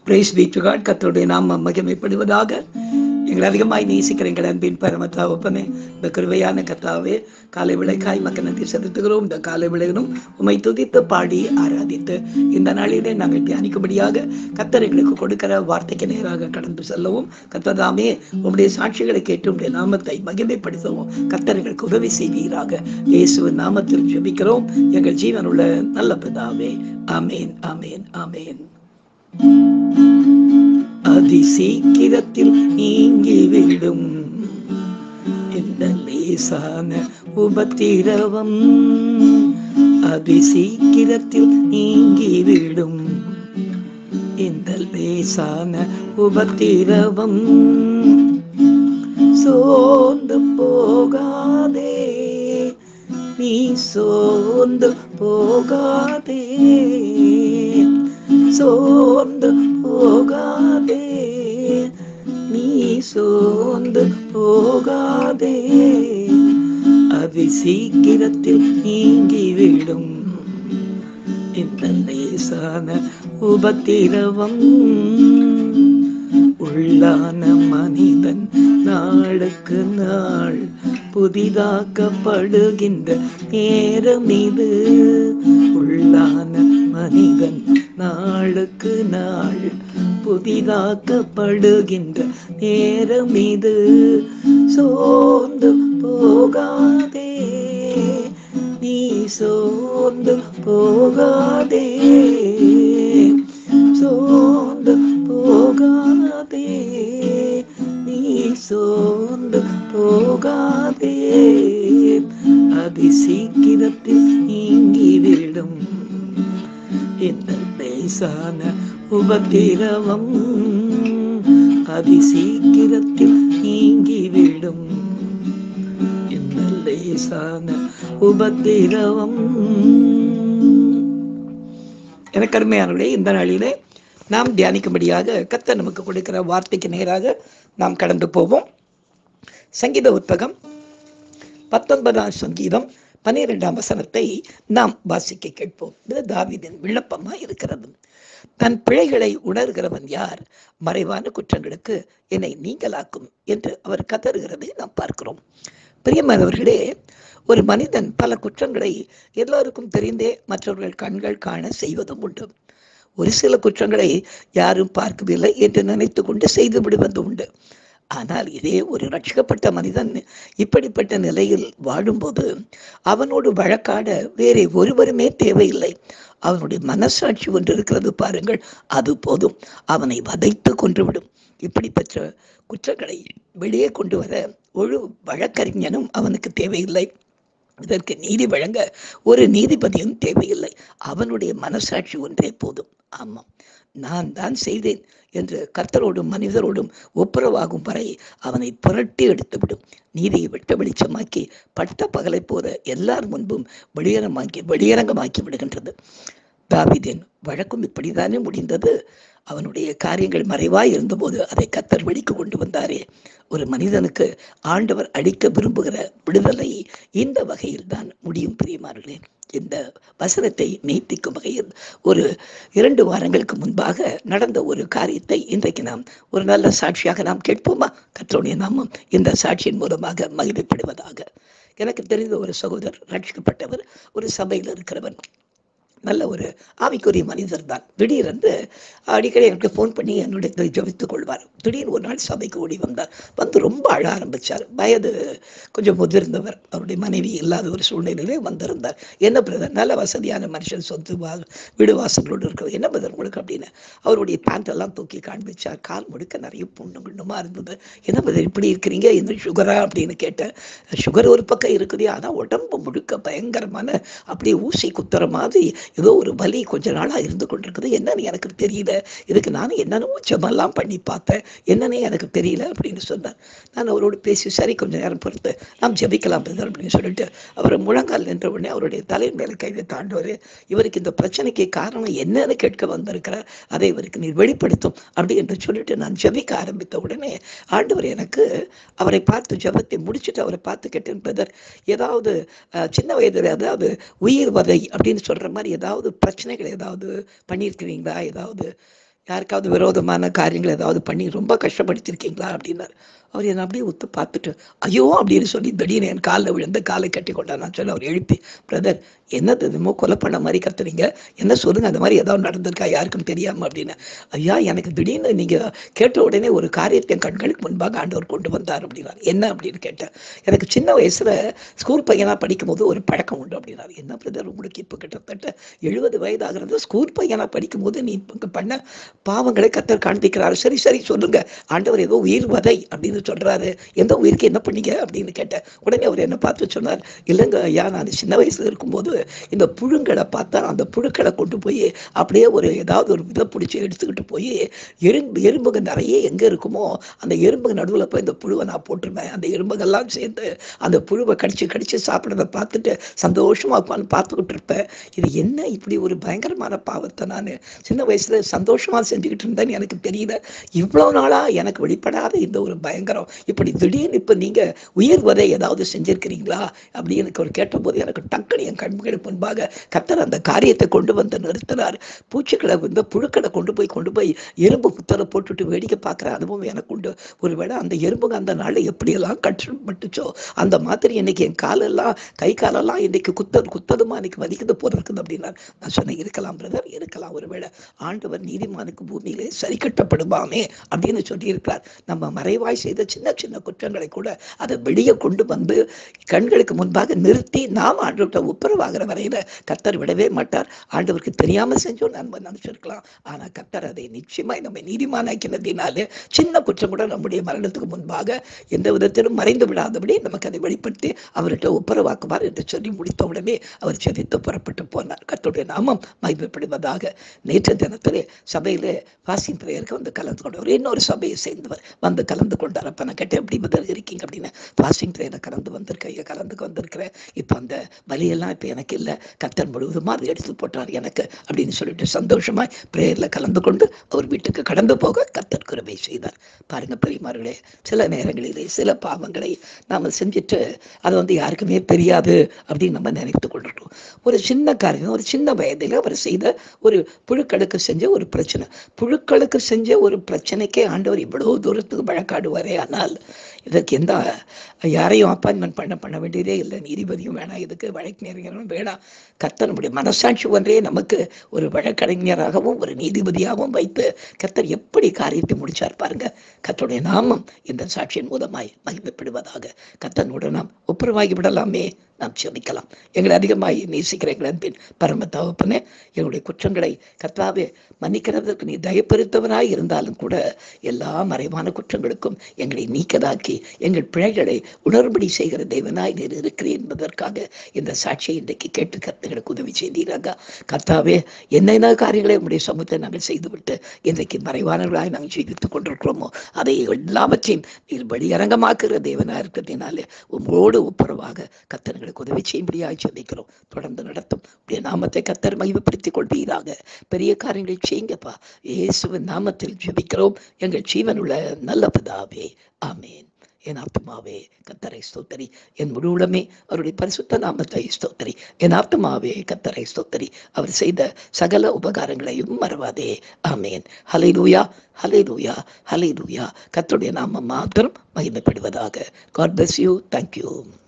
price வீட்டுகாட் கத்தருடைய நாம மகிமைப்படுவதாக எங்களை அதிகமாய் நேசிக்கிற எங்கள் அன்பின் பரமத்தா ஒப்பமே இந்த கிருபையான கத்தாவே காலை விளைக்காய் மக்கள் நன்றி செலுத்துகிறோம் இந்த காலை விளையிலும் உமை துதித்து பாடி ஆராதித்து இந்த நாளிலே நாங்கள் தியானிக்கும்படியாக கத்தர் எங்களுக்கு கொடுக்கிற வார்த்தைக்கு நேராக கடந்து செல்லவும் கத்ததாமே உம்முடைய சாட்சிகளை கேட்டு உம்முடைய நாமத்தை மகிமைப்படுத்தவும் கத்தர் எங்களுக்கு உதவி செய்வீராக இயேசுவின் நாமத்தில் ஜெபிக்கிறோம் எங்கள் ஜீவனுள்ள நல்ல பிதாவே ஆமேன் ஆமேன் ஆமேன் அதிசீக்கிரத்தில் நீங்கிவிடும் இந்த லேசான உபத்திரவம் அதிசீக்கிரத்தில் நீங்கிவிடும் இந்த லேசான உபத்திரவம் சோர்ந்து போகாதே நீ சோர்ந்து போகாதே சோர்ந்து போகாதே நீ சோர்ந்து போகாதே அது சீக்கிரத்தில் நீங்கிவிடும் இந்த லேசான உபத்திரவம் உள்ளான மனிதன் நாளுக்கு நாள் புதிதாக்கப்படுகின்ற நேரம் இது உள்ளான மனிதன் நாளுக்கு நாள் புதிதாக்கப்படுகின்ற நேரம் இது சோர்ந்து போகாதே நீ சோர்ந்து போகாதே சோர்ந்து போகாதே நீ சோர்ந்து போகாதே அதி சீக்கிரத்தில் நீங்கிவிடும் இந்த லேசான உபத்திரவம் அதி சீக்கிரத்தில் நீங்கிவிடும் இந்த லேசான உபத்திரவம் எனக்கு அருமையானவர்களே இந்த நாளிலே நாம் தியானிக்கும்படியாக கத்த நமக்கு கொடுக்கிற வார்த்தைக்கு நேராக நாம் கடந்து போவோம் சங்கீத உற்பகம் பத்தொன்பதாம் சங்கீதம் பன்னிரெண்டாம் வசனத்தை நாம் வாசிக்க கேட்போம் இது தாவிதின் விண்ணப்பமா இருக்கிறது தன் பிழைகளை உணர்கிறவன் யார் மறைவான குற்றங்களுக்கு என்னை நீங்களாக்கும் என்று அவர் கதறுகிறதை நாம் பார்க்கிறோம் பிரியமானவர்களே ஒரு மனிதன் பல குற்றங்களை எல்லோருக்கும் தெரிந்தே மற்றவர்கள் கண்கள் காண செய்வதும் உண்டு ஒரு சில குற்றங்களை யாரும் பார்க்கவில்லை என்று நினைத்து கொண்டு செய்து விடுவது உண்டு ஆனால் இதே ஒரு ரட்சிக்கப்பட்ட மனிதன் இப்படிப்பட்ட நிலையில் வாழும்போது அவனோடு வழக்காட வேறே ஒருவருமே தேவையில்லை அவனுடைய மனசாட்சி ஒன்று இருக்கிறது பாருங்கள் அது போதும் அவனை வதைத்து கொன்றுவிடும் இப்படிப்பட்ட குற்றங்களை வெளியே கொண்டு வர ஒரு வழக்கறிஞனும் அவனுக்கு தேவையில்லை இதற்கு நீதி வழங்க ஒரு நீதிபதியும் தேவையில்லை அவனுடைய மனசாட்சி ஒன்றே போதும் ஆமாம் நான் தான் செய்தேன் என்று கர்த்தரோடும் மனிதரோடும் ஒப்புரவாகும் வரை அவனை புரட்டி எடுத்துவிடும் நீதியை வெட்ட வெளிச்சமாக்கி பட்ட பகலை போல எல்லார் முன்பும் வெளியரமாக்கி வெளியரங்கமாக்கி விடுகின்றது தாவிதேன் வழக்கும் இப்படித்தானே முடிந்தது அவனுடைய காரியங்கள் மறைவாய் இருந்தபோது அதை கத்தர் வெளிக்கு கொண்டு வந்தாரே ஒரு மனிதனுக்கு ஆண்டவர் அளிக்க விரும்புகிற விடுதலை இந்த வகையில் தான் முடியும் பிரியமார்களே இந்த வசனத்தை மெய்ப்பிக்கும் வகையில் ஒரு இரண்டு வாரங்களுக்கு முன்பாக நடந்த ஒரு காரியத்தை இன்றைக்கு நாம் ஒரு நல்ல சாட்சியாக நாம் கேட்போமா கத்தருடைய நாமம் இந்த சாட்சியின் மூலமாக மகிழ்ப்படுவதாக எனக்கு தெரிந்த ஒரு சகோதரர் ரட்சிக்கப்பட்டவர் ஒரு சபையில் இருக்கிறவர் நல்ல ஒரு ஆவிக்குரிய மனிதர் தான் திடீரென்று அடிக்கடி எனக்கு ஃபோன் பண்ணி என்னுடைய ஜபித்துக் கொள்வார் திடீர்னு ஒரு நாள் சபைக்கு ஓடி வந்தார் வந்து ரொம்ப அழ ஆரம்பித்தார் வயது கொஞ்சம் முதிர்ந்தவர் அவருடைய மனைவி இல்லாத ஒரு சூழ்நிலையிலே வந்திருந்தார் என்ன பிரதர் நல்ல வசதியான மனுஷன் சொத்து வா வீடு வாசங்களோடு இருக்கிறது என்ன பிரதர் உங்களுக்கு அப்படின்னு அவருடைய பேண்ட் எல்லாம் தூக்கி காண்பிச்சார் கால் முழுக்க நிறைய புண்ணு குண்டுமா இருந்தது என்ன பிரதர் இப்படி இருக்கிறீங்க என்ன சுகரா அப்படின்னு கேட்டேன் சுகர் ஒரு பக்கம் இருக்குது ஆனால் உடம்பு முழுக்க பயங்கரமான அப்படியே ஊசி குத்துற மாதிரி ஏதோ ஒரு வலி கொஞ்ச நாளாக இருந்து கொண்டிருக்குது என்னன்னு எனக்கு தெரியல இதுக்கு நானும் என்னென்னமோ ஜெபெல்லாம் பண்ணி பார்த்தேன் என்னன்னே எனக்கு தெரியல அப்படின்னு சொன்னார் நான் அவரோடு பேசி சரி கொஞ்ச நேரம் பொறுத்து நாம் ஜெபிக்கலாம் பிரதர் அப்படின்னு சொல்லிட்டு அவர் முழங்கால் நின்ற உடனே அவருடைய தலையின் மேலே கை தாண்டவர் இவருக்கு இந்த பிரச்சனைக்கு காரணம் என்னன்னு கேட்க வந்திருக்கிறார் அதை இவருக்கு நீர் வெளிப்படுத்தும் அப்படி என்று சொல்லிட்டு நான் ஜெபிக்க ஆரம்பித்த உடனே ஆண்டவர் எனக்கு அவரை பார்த்து ஜெபத்தை முடிச்சுட்டு அவரை பார்த்து கேட்டேன் பிரதர் ஏதாவது அஹ், சின்ன வயதில் ஏதாவது உயிர் வதை அப்படின்னு சொல்ற மாதிரி ஏதாவது பிரச்சனைகள் ஏதாவது பண்ணியிருக்கிறீங்களா ஏதாவது யாருக்காவது விரோதமான காரியங்கள் ஏதாவது பண்ணி ரொம்ப கஷ்டப்படுத்திருக்கீங்களா அப்படின்னாரு அவர் என்னை அப்படியே ஒத்து பார்த்துட்டு ஐயோ அப்படின்னு சொல்லி திடீர்னு என் காலில் விழுந்து காலை கட்டி கொண்டார் நான் சொல்லி அவர் எழுப்பி பிரதர் என்ன என்னமோ கொலை பண்ண மாதிரி கத்துறீங்க என்ன சொல்லுங்க அந்த மாதிரி ஏதாவது நடந்திருக்கா யாருக்கும் தெரியாம அப்படின்னு ஐயா எனக்கு திடீர்னு நீங்க கேட்ட உடனே ஒரு காரியத்தை என் கண்களுக்கு முன்பாக ஆண்டவர் கொண்டு வந்தார் அப்படின்னாரு என்ன அப்படின்னு கேட்டேன் எனக்கு சின்ன வயசுல ஸ்கூல் பையனா படிக்கும் போது ஒரு பழக்கம் உண்டு அப்படின்னாரு என்ன பிரதர் உங்களுக்கு இப்போ கிட்டத்தட்ட எழுபது வயது ஆகிறது ஸ்கூல் பையனா படிக்கும் போது நீ இப்ப பண்ண பாவங்களை கத்தர் காண்பிக்கிறாரு சரி சரி சொல்லுங்க ஆண்டவர் ஏதோ உயிர் வதை அப்படின்னு சொல்றாரு எந்த உயிருக்கு என்ன பண்ணீங்க அப்படின்னு கேட்டேன் உடனே அவர் என்ன பார்த்து சொன்னார் இல்லைங்க ஐயா நான் சின்ன வயசுல இருக்கும்போது இந்த புழுங்களை பார்த்தா அந்த புழுக்களை கொண்டு போய் அப்படியே ஒரு ஏதாவது ஒரு விதை பிடிச்சி எடுத்துக்கிட்டு போய் எறும்பு எறும்புங்க நிறைய எங்க இருக்குமோ அந்த எறும்புங்க நடுவில் போய் இந்த புழுவை நான் போட்டுருவேன் அந்த எறும்புகள்லாம் சேர்ந்து அந்த புழுவை கடிச்சு கடிச்சு சாப்பிட்றத பார்த்துட்டு சந்தோஷமா உட்காந்து பார்த்துக்கிட்டு இருப்பேன் இது என்ன இப்படி ஒரு பயங்கரமான பாவத்தை நான் சின்ன வயசுல சந்தோஷமா செஞ்சுக்கிட்டு இருந்தேன்னு எனக்கு தெரியல இவ்வளோ நாளா எனக்கு வெளிப்படாத இந்த ஒரு பயங்கரம் இப்படி திடீர்னு இப்போ நீங்க உயிர் வதை ஏதாவது செஞ்சிருக்கிறீங்களா அப்படி எனக்கு ஒரு கேட்டபோது எனக்கு டக்குனு என் கண்களுக்கு முன்பாக கத்தர் அந்த காரியத்தை கொண்டு வந்து நிறுத்தினார் பூச்சிகளை வந்து புழுக்களை கொண்டு போய் கொண்டு போய் எறும்பு புத்தரை போட்டுட்டு வேடிக்கை பார்க்குற அனுபவம் எனக்கு உண்டு ஒருவேளை அந்த எறும்புங்க அந்த நாளில் எப்படியெல்லாம் கஷ்டப்பட்டுச்சோ அந்த மாதிரி இன்னைக்கு என் காலெல்லாம் கை காலெல்லாம் இன்னைக்கு குத்தது குத்ததுமா இன்னைக்கு வலிக்குது போல இருக்குது அப்படின்னா நான் சொன்னேன் இருக்கலாம் பிரதர் இருக்கலாம் ஒருவேளை ஆண்டவர் நீதிமானுக்கு பூமியிலே சரி கட்டப்படுவாமே அப்படின்னு சொல்லியிருக்கிறார் நம்ம மறைவாய் செய்த சின்ன சின்ன குற்றங்களை கூட அதை வெளியே கொண்டு வந்து கண்களுக்கு முன்பாக நிறுத்தி நாம் ஆண்டவர்கிட்ட ஒப்புரவாகிற வரையில கத்தர் விடவே மாட்டார் ஆண்டவருக்கு தெரியாம செஞ்சோம் நம்ம நினைச்சிருக்கலாம் ஆனா கத்தர் அதை நிச்சயமாய் நம்ம நீதிமானாக்கினதினாலே சின்ன குற்றம் கூட நம்முடைய மரணத்துக்கு முன்பாக எந்த விதத்திலும் மறைந்து விடாதபடி நமக்கு அதை வெளிப்படுத்தி அவர்கிட்ட ஒப்புரவாக்குவார் என்று சொல்லி முடித்த உடனே அவர் செதித்து புறப்பட்டு போனார் கர்த்தருடைய நாமம் மகிமைப்படுவதாக நேற்று தினத்திலே சபையிலே பாசிங் பிரேயருக்கு வந்து கலந்து கொண்டவர் இன்னொரு சபையை சேர்ந்தவர் வந்து கலந்து கொண்டார் அப்ப நான் கேட்டேன் எப்படி பதில் இருக்கீங்க அப்படின்னு பாசிங் பிரேயரை கலந்து வந்திருக்கேன் ஐயா கலந்துக்கு வந்திருக்கிறேன் இப்போ அந்த பலியெல்லாம் இப்போ எனக்கு இல்லை கத்தர் முழுவதுமா அதை எடுத்து போட்டார் எனக்கு அப்படின்னு சொல்லிட்டு சந்தோஷமாய் பிரேயரில் கலந்து கொண்டு அவர் வீட்டுக்கு கடந்து போக கத்தர் குருவை செய்தார் பாருங்க பெரியமார்களே சில நேரங்களிலே சில பாவங்களை நாம செஞ்சுட்டு அது வந்து யாருக்குமே தெரியாது அப்படின்னு நம்ம நினைத்து கொண்டிருக்கோம் ஒரு சின்ன காரியம் ஒரு சின்ன வயதில் அவர் செய்த ஒரு புழுக்களுக்கு செஞ்ச ஒரு பிரச்சனை புழுக்களுக்கு செஞ்ச ஒரு பிரச்சனைக்கே ஆண்டவர் இவ்வளவு தூரத்துக்கு வழக்காடுவாரே ஆனால் இதற்கு எந்த யாரையும் அப்பாயின்மெண்ட் பண்ண பண்ண வேண்டியதே இல்லை நீதிபதியும் வேணாம் இதுக்கு வழக்கறிஞரும் வேணாம் கர்த்தர் நம்முடைய மனசாட்சி ஒன்றே நமக்கு ஒரு வழக்கறிஞராகவும் ஒரு நீதிபதியாகவும் வைத்து கர்த்தர் எப்படி காரியத்தை முடிச்சார் பாருங்க கர்த்தருடைய நாமம் இந்த சாட்சியின் மூலமாய் மகிமைப்படுவதாக கர்த்தனோடு நாம் ஒப்புரவாகி விடலாமே நாம் செபிக்கலாம் எங்களை அதிகமாய் நேசிக்கிற எங்கள் அன்பின் பரம தகப்பனே எங்களுடைய குற்றங்களை கர்த்தாவே மன்னிக்கிறதற்கு நீ தயப்பெருத்தவனாய் இருந்தாலும் கூட எல்லா மறைவான குற்றங்களுக்கும் எங்களை நீக்கதாக்கி எங்கள் பிழைகளை உணர்படி செய்கிற தேவனாய் நீர் இருக்கிறேன் என்பதற்காக இந்த சாட்சியை இன்றைக்கு கேட்டு கர்த்தங்களுக்கு உதவி செய்தீராங்க கர்த்தாவே என்னென்ன காரியங்களை உங்களுடைய சமூகத்தை நாங்கள் செய்துவிட்டு இன்றைக்கு மறைவானவர்களாய் நாங்கள் ஜீவித்துக் கொண்டிருக்கிறோமோ அதை எல்லாவற்றையும் நீர் வெளியரங்கமாக்குகிற தேவனாக இருக்கிறதுனாலே உங்களோடு ஒப்புரவாக கத்தர்களுக்கு உதவி செய்யும்படியாக ஜெபிக்கிறோம் தொடர்ந்து நடத்தும் உடைய நாமத்தை கத்தர் மகிமைப்படுத்திக் கொள்வீராக பெரிய காரியங்களை செய்யுங்கப்பா இயேசுவின் நாமத்தில் ஜெபிக்கிறோம் எங்கள் ஜீவனுள்ள நல்ல பிதாவே ஆமேன் என் ஆத்மாவே கத்தரை ஸ்தோத்தரி என் முழு உடமே அவருடைய பரிசுத்த நாமத்தை ஸ்தோத்தரி என் ஆத்மாவே கத்தரை ஸ்தோத்தரி அவர் செய்த சகல உபகாரங்களையும் மறவாதே ஆமேன் ஹலை லூயா ஹலை லூயா ஹலை லூயா கத்தருடைய நாமம் மாத்திரம் மகிமைப்படுவதாக காட் பிளஸ் யூ தேங்க்யூ